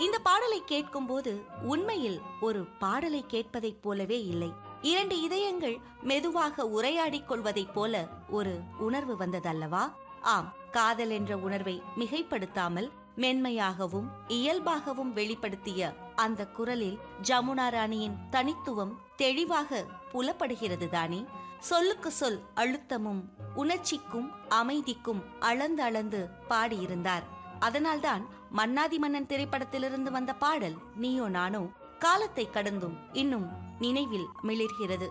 இந்த பாடலை கேட்கும்போது உண்மையில் ஒரு பாடலை கேட்பதைப் போலவே இல்லை இரண்டு இதயங்கள் மெதுவாக உரையாடிக் கொள்வதைப் போல ஒரு உணர்வு வந்ததல்லவா ஆம் காதல் என்ற உணர்வை மிகைப்படுத்தாமல் மென்மையாகவும் இயல்பாகவும் வெளிப்படுத்திய அந்த குரலில் ஜமுனா ராணியின் தனித்துவம் தெளிவாக புலப்படுகிறது தானே சொல்லுக்கு சொல் அழுத்தமும் உணர்ச்சிக்கும் அமைதிக்கும் அளந்து அளந்து பாடியிருந்தார் அதனால்தான் மன்னாதி மன்னன் திரைப்படத்திலிருந்து வந்த பாடல் நீயோ நானோ காலத்தை கடந்தும் இன்னும் நினைவில் மிளிர்கிறது